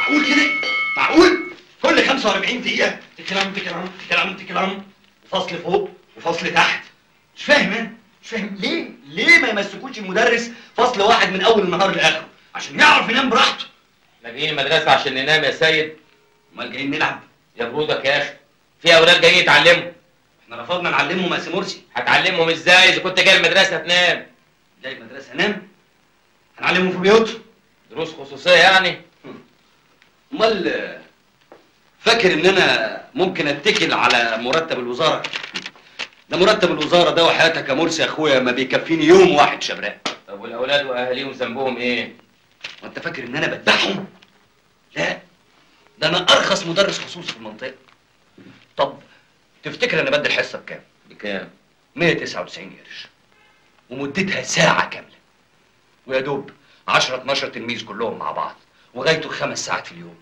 معقول كده معقول كل 45 دقيقه تكلم تكلم تكلم تكلم وفصل فوق وفصل تحت مش فاهم انا مش فاهم ليه ليه ما يمسكوش المدرس فصل واحد من اول النهار لاخره عشان يعرف ينام براحته احنا جايين المدرسه عشان ننام يا سيد امال جايين نلعب يا برودك يا اخي في اولاد جايين يتعلموا احنا رفضنا نعلمهم مقاس مرسي هتعلمهم ازاي اذا كنت جاي المدرسه تنام جاي المدرسه انام هنعلمهم في بيوتهم دروس خصوصيه يعني امال فاكر ان انا ممكن اتكل على مرتب الوزاره ده مرتب الوزاره ده وحياتك يا مرسي يا اخويا ما بيكفيني يوم واحد شبراء طب والاولاد واهاليهم ذنبهم ايه وانت فاكر ان انا بذبحهم لا ده انا ارخص مدرس خصوصي في المنطقه طب تفتكر انا بدي الحصه بكام بكام 199 قرش ومدتها ساعه كامله ويا دوب 10 12 تلميذ كلهم مع بعض وغايته خمس ساعات في اليوم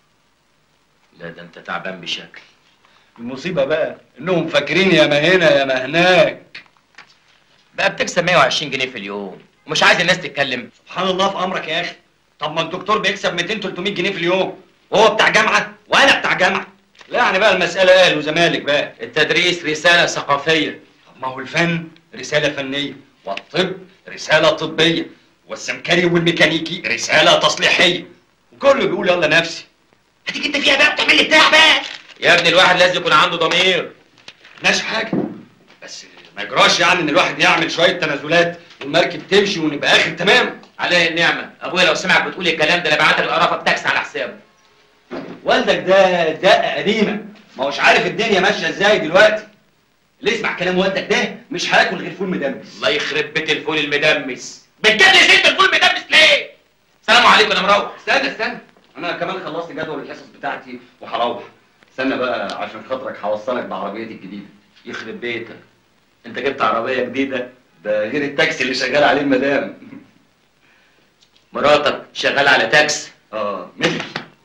لا ده انت تعبان بشكل المصيبه بقى انهم فاكرين يا ما هنا يا ما هناك بقى بتكسب 120 جنيه في اليوم ومش عايز الناس تتكلم سبحان الله في امرك يا اخي طب ما الدكتور بيكسب 200 300 جنيه في اليوم وهو بتاع جامعه وانا بتاع جامعه لا يعني بقى المساله قال وزمالك بقى التدريس رساله ثقافيه طب ما هو الفن رساله فنيه والطب رساله طبيه والسمكري والميكانيكي رساله تصليحيه وكله بيقول يلا نفسي هتيجي انت فيها بقى وتعمل لي بتاع بقى يا ابني الواحد لازم يكون عنده ضمير ماشي حاجه بس ما يجراش يعني ان الواحد يعمل شويه تنازلات والمركب تمشي ونبقى اخر تمام عليه النعمه ابويا لو سمعك بتقول الكلام ده انا بعت القرافه بتاكس على حسابه والدك ده دقه قديمه ما هوش عارف الدنيا ماشيه ازاي دلوقتي اللي يسمع كلام والدك ده مش هياكل غير فول مدمس الله يخرب بيت الفول المدمس بتجلس انت الفول المدمس ليه السلام عليكم انا مروح استنى استنى انا كمان خلصت جدول الحصص بتاعتي وهروح استنى بقى عشان خاطرك هوصلك بعربيتي الجديده يخرب بيتك انت جبت عربيه جديده ده غير التاكسي اللي شغال عليه المدام مراتك شغاله على تاكس اه ملك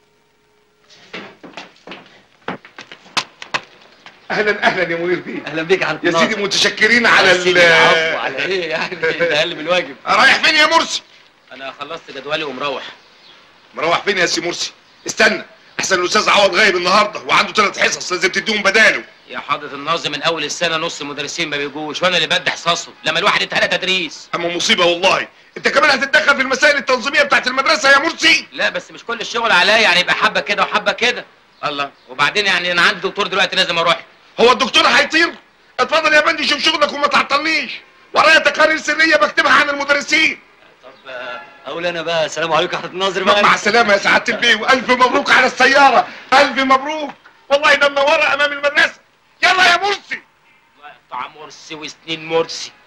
اهلا اهلا يا منير بيه اهلا بيك يا عم يا سيدي متشكرين على ال العفو على ايه يعني ده اقل من الواجب رايح فين يا مرسي انا خلصت جدولي ومروح مروح فين يا سي مرسي استنى احسن الاستاذ عوض غايب النهارده وعنده ثلاث حصص لازم تديهم بداله يا حضرة الناظم من اول السنه نص المدرسين ما بيجوش وانا اللي بدي حصصهم لما الواحد اتهلى تدريس اما مصيبه والله انت كمان هتتدخل في المسائل التنظيميه بتاعت المدرسه يا مرسي لا بس مش كل الشغل عليا يعني يبقى حبه كده وحبه كده الله وبعدين يعني انا عندي دكتور دلوقتي لازم اروح هو الدكتور هيطير اتفضل يا بندي شوف شغلك وما تعطلنيش ورايا تقارير سريه بكتبها عن المدرسين طب اقول انا بقى السلام عليكم يا حضره الناظر بقى مع السلامه يا سعاده البيه والف مبروك على السياره الف مبروك والله ده منوره امام المدرسه يلا يا مرسي الله يقطع مرسي وسنين مرسي